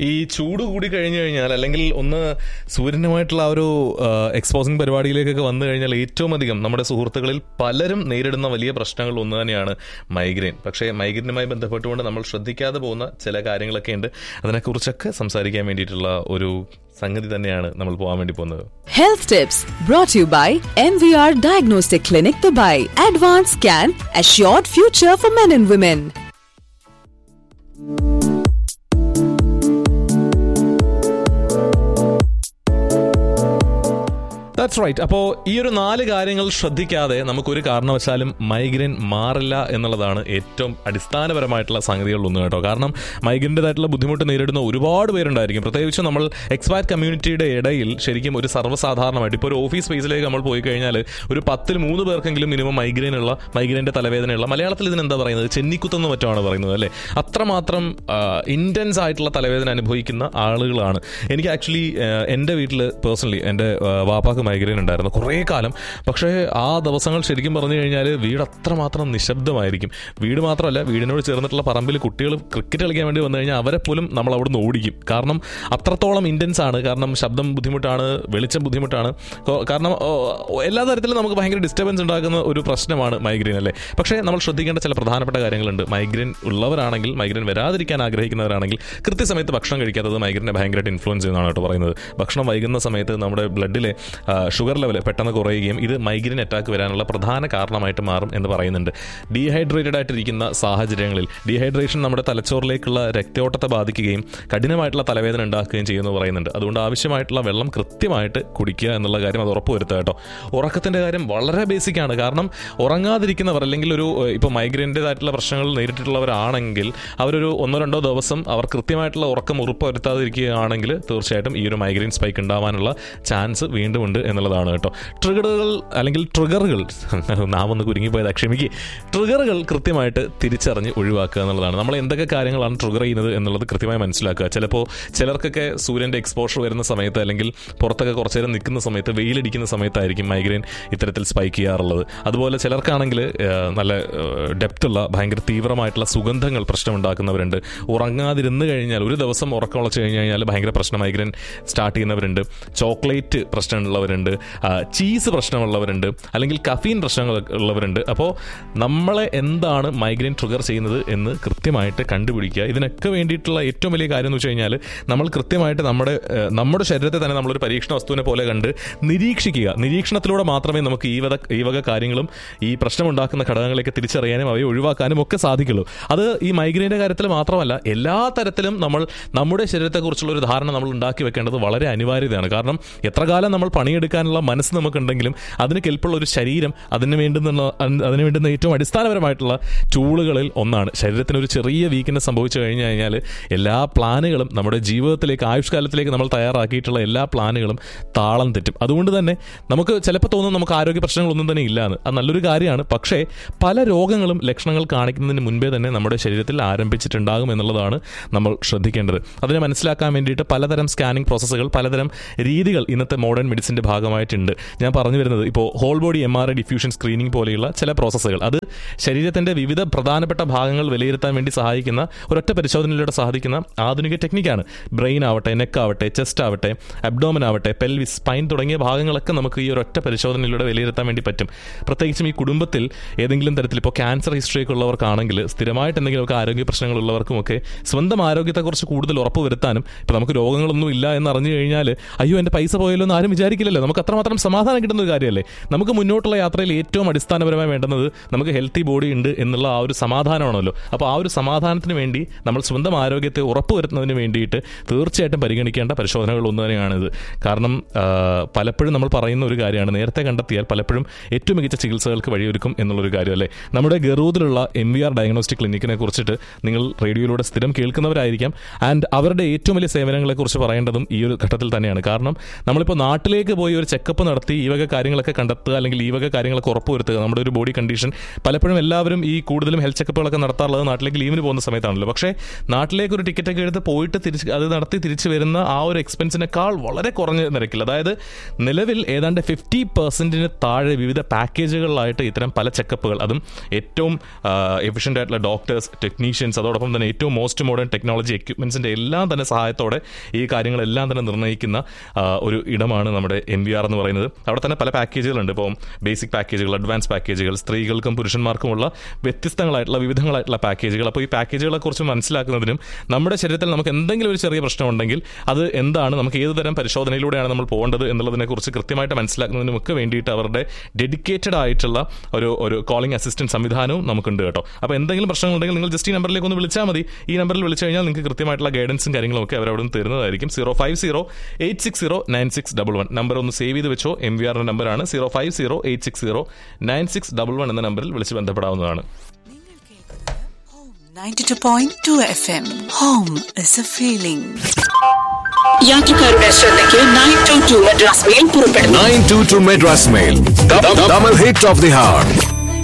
ഈ ചൂട് കൂടി കഴിഞ്ഞു കഴിഞ്ഞാൽ അല്ലെങ്കിൽ ഒന്ന് സൂര്യനുമായിട്ടുള്ള ആ ഒരു എക്സ്പോസിംഗ് പരിപാടിയിലേക്കൊക്കെ വന്നു കഴിഞ്ഞാൽ ഏറ്റവും അധികം നമ്മുടെ സുഹൃത്തുക്കളിൽ പലരും നേരിടുന്ന വലിയ പ്രശ്നങ്ങൾ ഒന്ന് തന്നെയാണ് മൈഗ്രെയിൻ പക്ഷേ മൈഗ്രെയിനുമായി ബന്ധപ്പെട്ടുകൊണ്ട് നമ്മൾ ശ്രദ്ധിക്കാതെ പോകുന്ന ചില കാര്യങ്ങളൊക്കെ ഉണ്ട് അതിനെക്കുറിച്ചൊക്കെ സംസാരിക്കാൻ വേണ്ടിയിട്ടുള്ള ഒരു സംഗതി തന്നെയാണ് നമ്മൾ പോകാൻ വേണ്ടി പോകുന്നത് Health tips brought to you by MVR Diagnostic Clinic Dubai. Advanced Scan, assured future for men and women. That's right അപ്പോൾ ഈ ഒരു നാല് കാര്യങ്ങൾ ശ്രദ്ധിക്കാതെ നമുക്കൊരു കാരണവശാലും മൈഗ്രെയിൻ മാറില്ല എന്നുള്ളതാണ് ഏറ്റവും അടിസ്ഥാനപരമായിട്ടുള്ള സംഗതികളിൽ ഒന്ന് കേട്ടോ കാരണം മൈഗ്രെയിൻ്റെതായിട്ടുള്ള ബുദ്ധിമുട്ട് നേരിടുന്ന ഒരുപാട് പേരുണ്ടായിരിക്കും പ്രത്യേകിച്ച് നമ്മൾ എക്സ്പാറ്റ് കമ്മ്യൂണിറ്റിയുടെ ഇടയിൽ ശരിക്കും ഒരു സർവ്വസാധാരണമായിട്ട് ഇപ്പോൾ ഒരു ഓഫീസ് സ്പേസിലേക്ക് നമ്മൾ പോയി കഴിഞ്ഞാൽ ഒരു പത്തിൽ മൂന്ന് പേർക്കെങ്കിലും മിനിമം മൈഗ്രെയിൻ ഉള്ള മൈഗ്രെയിൻ്റെ തലവേദനയുള്ള മലയാളത്തിൽ ഇതിന് എന്താ പറയുന്നത് ചെന്നിക്കുത്തെന്ന് മറ്റുമാണ് പറയുന്നത് അല്ലേ അത്രമാത്രം ഇൻറ്റൻസ് ആയിട്ടുള്ള തലവേദന അനുഭവിക്കുന്ന ആളുകളാണ് എനിക്ക് ആക്ച്വലി എൻ്റെ വീട്ടിൽ പേഴ്സണലി എൻ്റെ വാപ്പാക്ക് മൈഗ്രെയിൻ ഉണ്ടായിരുന്നു കുറേ കാലം പക്ഷേ ആ ദിവസങ്ങൾ ശരിക്കും പറഞ്ഞു കഴിഞ്ഞാൽ വീട് അത്രമാത്രം നിശബ്ദമായിരിക്കും വീട് മാത്രമല്ല വീടിനോട് ചേർന്നിട്ടുള്ള പറമ്പിൽ കുട്ടികൾ ക്രിക്കറ്റ് കളിക്കാൻ വേണ്ടി വന്നു കഴിഞ്ഞാൽ അവരെ പോലും നമ്മൾ അവിടുന്ന് ഓടിക്കും കാരണം അത്രത്തോളം ഇൻറ്റൻസ് ആണ് കാരണം ശബ്ദം ബുദ്ധിമുട്ടാണ് വെളിച്ചം ബുദ്ധിമുട്ടാണ് കൊ- കാരണം ഓ, എല്ലാ തരത്തിലും നമുക്ക് ഭയങ്കര ഡിസ്റ്റർബൻസ് ഉണ്ടാക്കുന്ന ഒരു പ്രശ്നമാണ് മൈഗ്രെയിൻ അല്ലേ പക്ഷേ നമ്മൾ ശ്രദ്ധിക്കേണ്ട ചില പ്രധാനപ്പെട്ട കാര്യങ്ങളുണ്ട് മൈഗ്രെയിൻ ഉള്ളവരാണെങ്കിൽ മൈഗ്രെയിൻ വരാതിരിക്കാൻ ആഗ്രഹിക്കുന്നവരാണെങ്കിൽ കൃത്യസമയത്ത് ഭക്ഷണം കഴിക്കാത്തത് മൈഗ്രെയിനെ ഭയങ്കരമായിട്ട് ഇൻഫ്ലുവൻസ് ചെയ്യുന്നതാണ് കേട്ടോ പറയുന്നത് ഭക്ഷണം വൈകുന്ന സമയത്ത് നമ്മുടെ ബ്ലഡിലെ ഷുഗർ ലെവൽ പെട്ടെന്ന് കുറയുകയും ഇത് മൈഗ്രെയിൻ അറ്റാക്ക് വരാനുള്ള പ്രധാന കാരണമായിട്ട് മാറും എന്ന് പറയുന്നുണ്ട് ഡീഹൈഡ്രേറ്റഡ് ആയിട്ടിരിക്കുന്ന സാഹചര്യങ്ങളിൽ ഡീഹൈഡ്രേഷൻ നമ്മുടെ തലച്ചോറിലേക്കുള്ള രക്തയോട്ടത്തെ ബാധിക്കുകയും കഠിനമായിട്ടുള്ള തലവേദന ഉണ്ടാക്കുകയും ചെയ്യുമെന്ന് പറയുന്നുണ്ട് അതുകൊണ്ട് ആവശ്യമായിട്ടുള്ള വെള്ളം കൃത്യമായിട്ട് കുടിക്കുക എന്നുള്ള കാര്യം അത് ഉറപ്പുവരുത്തുക കേട്ടോ ഉറക്കത്തിൻ്റെ കാര്യം വളരെ ബേസിക് ആണ് കാരണം ഉറങ്ങാതിരിക്കുന്നവർ അല്ലെങ്കിൽ ഒരു ഏഹ്, ഇപ്പോൾ മൈഗ്രെയിൻ്റെതായിട്ടുള്ള പ്രശ്നങ്ങൾ നേരിട്ടിട്ടുള്ളവരാണെങ്കിൽ അവരൊരു ഒന്നോ രണ്ടോ ദിവസം അവർ കൃത്യമായിട്ടുള്ള ഉറക്കം ഉറപ്പുവരുത്താതിരിക്കുകയാണെങ്കിൽ തീർച്ചയായിട്ടും ഈ ഒരു മൈഗ്രെയിൻ സ്പൈക്ക് ഉണ്ടാവാനുള്ള ചാൻസ് വീണ്ടും ഉണ്ട് എന്നുള്ളതാണ് കേട്ടോ ട്രിഗറുകൾ അല്ലെങ്കിൽ ട്രിഗറുകൾ നാം ഒന്ന് കുരുങ്ങിപ്പോയത് ക്ഷമിക്കുക ട്രിഗറുകൾ കൃത്യമായിട്ട് തിരിച്ചറിഞ്ഞ് ഒഴിവാക്കുക എന്നുള്ളതാണ് നമ്മൾ എന്തൊക്കെ കാര്യങ്ങളാണ് ട്രിഗർ ചെയ്യുന്നത് എന്നുള്ളത് കൃത്യമായി മനസ്സിലാക്കുക ചിലപ്പോൾ ചിലർക്കൊക്കെ സൂര്യൻ്റെ എക്സ്പോഷർ വരുന്ന സമയത്ത് അല്ലെങ്കിൽ പുറത്തൊക്കെ കുറച്ച് നേരം നിൽക്കുന്ന സമയത്ത് വെയിലടിക്കുന്ന സമയത്തായിരിക്കും മൈഗ്രെയിൻ ഇത്തരത്തിൽ സ്പൈക്ക് ചെയ്യാറുള്ളത് അതുപോലെ ചിലർക്കാണെങ്കിൽ ഏഹ്, നല്ല ഡെപ്തുള്ള ഭയങ്കര തീവ്രമായിട്ടുള്ള സുഗന്ധങ്ങൾ പ്രശ്നമുണ്ടാക്കുന്നവരുണ്ട് ഉറങ്ങാതിരുന്ന് കഴിഞ്ഞാൽ ഒരു ദിവസം ഉറക്കം ഉളച്ച് കഴിഞ്ഞ് കഴിഞ്ഞാൽ ഭയങ്കര പ്രശ്നം മൈഗ്രെയിൻ സ്റ്റാർട്ട് ചെയ്യുന്നവരുണ്ട് ചോക്ലേറ്റ് പ്രശ്നമുള്ളവരുണ്ട് ആ, ചീസ് പ്രശ്നമുള്ളവരുണ്ട് അല്ലെങ്കിൽ കഫീൻ പ്രശ്നങ്ങൾ ഉള്ളവരുണ്ട് അപ്പോൾ നമ്മളെ എന്താണ് മൈഗ്രെയിൻ ട്രിഗർ ചെയ്യുന്നത് എന്ന് കൃത്യമായിട്ട് കണ്ടുപിടിക്കുക ഇതിനൊക്കെ വേണ്ടിയിട്ടുള്ള ഏറ്റവും വലിയ കാര്യം എന്ന് വെച്ച് കഴിഞ്ഞാൽ നമ്മൾ കൃത്യമായിട്ട് നമ്മുടെ ഏഹ്, നമ്മുടെ ശരീരത്തെ തന്നെ നമ്മളൊരു പരീക്ഷണ വസ്തുവിനെ പോലെ കണ്ട് നിരീക്ഷിക്കുക നിരീക്ഷണത്തിലൂടെ മാത്രമേ നമുക്ക് ഈ വക ഈ വക കാര്യങ്ങളും ഈ പ്രശ്നമുണ്ടാക്കുന്ന ഘടകങ്ങളെയൊക്കെ തിരിച്ചറിയാനും അവയെ ഒഴിവാക്കാനും ഒക്കെ സാധിക്കുള്ളൂ അത് ഈ മൈഗ്രെയിൻ്റെ കാര്യത്തിൽ മാത്രമല്ല എല്ലാ തരത്തിലും നമ്മൾ നമ്മുടെ ശരീരത്തെക്കുറിച്ചുള്ള ഒരു ധാരണ നമ്മൾ ഉണ്ടാക്കി വെക്കേണ്ടത് വളരെ അനിവാര്യതയാണ് കാരണം എത്ര കാലം നമ്മൾ പണിയെടുക്കാനുള്ള മനസ്സ് നമുക്കുണ്ടെങ്കിലും അതിന് കെൽപ്പുള്ള ഒരു ശരീരം അതിന് വേണ്ടുന്ന അതിന് വേണ്ടുന്ന ഏറ്റവും അടിസ്ഥാനപരമായിട്ടുള്ള ടൂളുകളിൽ ഒന്നാണ് ശരീരത്തിന് ഒരു ചെറിയ വീക്ക്നെസ് സംഭവിച്ചു കഴിഞ്ഞു കഴിഞ്ഞാൽ എല്ലാ പ്ലാനുകളും നമ്മുടെ ജീവിതത്തിലേക്ക് ആയുഷ്കാലത്തിലേക്ക് നമ്മൾ തയ്യാറാക്കിയിട്ടുള്ള എല്ലാ പ്ലാനുകളും താളം തെറ്റും അതുകൊണ്ട് തന്നെ നമുക്ക് ചിലപ്പോൾ തോന്നും നമുക്ക് ആരോഗ്യ പ്രശ്നങ്ങളൊന്നും തന്നെ ഇല്ലാന്ന് അത് നല്ലൊരു കാര്യമാണ് പക്ഷേ പല രോഗങ്ങളും ലക്ഷണങ്ങൾ കാണിക്കുന്നതിന് മുൻപേ തന്നെ നമ്മുടെ ശരീരത്തിൽ ആരംഭിച്ചിട്ടുണ്ടാകും എന്നുള്ളതാണ് നമ്മൾ ശ്രദ്ധിക്കേണ്ടത് അതിനെ മനസ്സിലാക്കാൻ വേണ്ടിയിട്ട് പലതരം സ്കാനിങ് പ്രോസസ്സുകൾ പലതരം രീതികൾ ഇന്നത്തെ മോഡേൺ മെഡിസിൻ്റെ ഭാഗമായിട്ടുണ്ട് ഞാൻ പറഞ്ഞു വരുന്നത് ഇപ്പോൾ whole body M R I diffusion screening പോലെയുള്ള ചില പ്രോസസ്സുകൾ അത് ശരീരത്തിൻ്റെ വിവിധ പ്രധാനപ്പെട്ട ഭാഗങ്ങൾ വിലയിരുത്താൻ വേണ്ടി സഹായിക്കുന്ന ഒരൊറ്റ പരിശോധനയിലൂടെ സാധിക്കുന്ന ആധുനിക ടെക്നിക്കാണ് ബ്രെയിൻ ആവട്ടെ നെക്ക് ആവട്ടെ ചെസ്റ്റ് ആവട്ടെ അബ്ഡോമൻ ആവട്ടെ പെൽവിസ് സ്പൈൻ തുടങ്ങിയ ഭാഗങ്ങളൊക്കെ നമുക്ക് ഈ ഒരൊറ്റ പരിശോധനയിലൂടെ വിലയിരുത്താൻ വേണ്ടി പറ്റും പ്രത്യേകിച്ചും ഈ കുടുംബത്തിൽ ഏതെങ്കിലും തരത്തിൽ ഇപ്പോൾ ക്യാൻസർ ഹിസ്റ്ററി ഒക്കെ ഉള്ളവർക്കാണെങ്കിൽ സ്ഥിരമായിട്ട് എന്തെങ്കിലുമൊക്കെ ആരോഗ്യ പ്രശ്നങ്ങളുള്ളവർക്കുമൊക്കെ സ്വന്തം ആരോഗ്യത്തെക്കുറിച്ച് കൂടുതൽ ഉറപ്പ് വരുത്താനും ഇപ്പോൾ നമുക്ക് രോഗങ്ങളൊന്നും ഇല്ല എന്ന് അറിഞ്ഞു കഴിഞ്ഞാൽ അയ്യോ എൻ്റെ പൈസ പോയല്ലോ എന്ന് ആരും വിചാരിക്കില്ലല്ലോ നമുക്ക് അത്രമാത്രം സമാധാനം കിട്ടുന്ന ഒരു കാര്യമല്ലേ നമുക്ക് മുന്നോട്ടുള്ള യാത്രയിൽ ഏറ്റവും അടിസ്ഥാനപരമായി വേണ്ടുന്നത് നമുക്ക് ഹെൽത്തി ബോഡി ഉണ്ട് എന്നുള്ള ആ ഒരു സമാധാനമാണല്ലോ അപ്പോൾ ആ ഒരു സമാധാനത്തിന് വേണ്ടി നമ്മൾ സ്വന്തം ആരോഗ്യത്തെ ഉറപ്പുവരുത്തുന്നതിന് വേണ്ടിയിട്ട് തീർച്ചയായിട്ടും പരിഗണിക്കേണ്ട പരിശോധനകൾ ഒന്ന് തന്നെയാണിത് കാരണം ആ, പലപ്പോഴും നമ്മൾ പറയുന്ന ഒരു കാര്യമാണ് നേരത്തെ കണ്ടെത്തിയാൽ പലപ്പോഴും ഏറ്റവും മികച്ച ചികിത്സകൾക്ക് വഴിയൊരുക്കും എന്നുള്ളൊരു കാര്യമല്ലേ നമ്മുടെ ഗറൂദിലുള്ള എം വി ആർ ഡയഗ്നോസ്റ്റിക് ക്ലിനിക്കിനെ കുറിച്ചിട്ട് നിങ്ങൾ റേഡിയോയിലൂടെ സ്ഥിരം കേൾക്കുന്നവരായിരിക്കാം ആൻഡ് അവരുടെ ഏറ്റവും വലിയ സേവനങ്ങളെക്കുറിച്ച് പറയേണ്ടതും ഈ ഒരു ഘട്ടത്തിൽ തന്നെയാണ് കാരണം നമ്മളിപ്പോൾ നാട്ടിലേക്ക് പോയി ഒരു ഒരു ചെക്കപ്പ് നടത്തി ഈ വക കാര്യങ്ങളൊക്കെ കണ്ടെത്തുക അല്ലെങ്കിൽ ഈ വക കാര്യങ്ങളൊക്കെ ഉറപ്പുവരുത്തുക നമ്മുടെ ഒരു ബോഡി കണ്ടീഷൻ പലപ്പോഴും എല്ലാവരും ഈ കൂടുതലും ഹെൽത്ത് ചെക്കപ്പുകളൊക്കെ നടത്താറുള്ളത് നാട്ടിലേക്ക് ലീവിന് പോകുന്ന സമയത്താണല്ലോ പക്ഷേ നാട്ടിലേക്ക് ഒരു ടിക്കറ്റ് ഒക്കെ എടുത്ത് പോയിട്ട് തിരിച്ച് അത് നടത്തി തിരിച്ചു വരുന്ന ആ ഒരു എക്സ്പെൻസിനേക്കാൾ വളരെ കുറഞ്ഞ നിരക്കിൽ അതായത് നിലവിൽ ഏതാണ്ട് ഫിഫ്റ്റി പെർസെൻറ്റിന് താഴെ വിവിധ പാക്കേജുകളിലായിട്ട് ഇത്തരം പല ചെക്കപ്പുകൾ അതും ഏറ്റവും എഫിഷ്യൻ്റ് ആയിട്ടുള്ള ഡോക്ടേഴ്സ് ടെക്നീഷ്യൻസ് അതോടൊപ്പം തന്നെ ഏറ്റവും മോസ്റ്റ് മോഡേൺ ടെക്നോളജി എക്യുപ്മെൻസിൻ്റെ എല്ലാം തന്നെ സഹായത്തോടെ ഈ കാര്യങ്ങളെല്ലാം തന്നെ നിർണ്ണയിക്കുന്ന ആ, ഒരു ഇടമാണ് നമ്മുടെ എം വി ആർ എന്ന് പറയുന്നത് അവിടെ തന്നെ പല പാക്കേജുകളുണ്ട് ഇപ്പോൾ ബേസിക് പാക്കേജുകൾ അഡ്വാൻസ് പാക്കേജുകൾ സ്ത്രീകൾക്കും പുരുഷന്മാർക്കുമുള്ള വ്യത്യസ്തങ്ങളായിട്ടുള്ള വിവിധങ്ങളായിട്ടുള്ള പാക്കേജുകൾ അപ്പോൾ ഈ പാക്കേജുകളെ കുറിച്ച് മനസ്സിലാക്കുന്നതിനും നമ്മുടെ ശരീരത്തിൽ നമുക്ക് എന്തെങ്കിലും ഒരു ചെറിയ പ്രശ്നം ഉണ്ടെങ്കിൽ അത് എന്താണ് നമുക്ക് ഏത് തരം പരിശോധനയിലൂടെയാണ് നമ്മൾ പോകേണ്ടത് എന്നുള്ളതിനെ കുറിച്ച് കൃത്യമായിട്ട് മനസ്സിലാക്കുന്നതിനും ഒക്കെ വേണ്ടിയിട്ട് അവരുടെ ഡെഡിക്കേറ്റഡ് ആയിട്ടുള്ള ഒരു ഒരു കോളിംഗ് അസിസ്റ്റന്റ് സംവിധാനവും നമുക്കുണ്ട് കേട്ടോ അപ്പോൾ എന്തെങ്കിലും പ്രശ്നങ്ങളുണ്ടെങ്കിൽ നിങ്ങൾ ജസ്റ്റ് ഈ നമ്പറിലേക്ക് ഒന്ന് വിളിച്ചാൽ മതി ഈ നമ്പറിൽ വിളിച്ചു കഴിഞ്ഞാൽ നിങ്ങൾക്ക് കൃത്യമായിട്ടുള്ള ഗൈഡൻസും കാര്യങ്ങളും ഒക്കെ അവരവിടെ നിന്ന് തരുന്നതായിരിക്കും zero five zero eight six zero nine six double one number ഒന്ന് സേവ് ചെയ്ത് വെച്ചോ എം വി ആറിന്റെ നമ്പറാണ് zero five zero eight six zero nine six double one എന്ന നമ്പറിൽ വിളിച്ച് ബന്ധപ്പെടാവുന്നതാണ് 92.2 FM. Home is a feeling. യാത്രക്കാരുടെ ശ്രദ്ധയ്ക്ക് nine two two Madras mail പുറപ്പെടുന്നു 922 Madras Mail. The, the, double hit of the heart.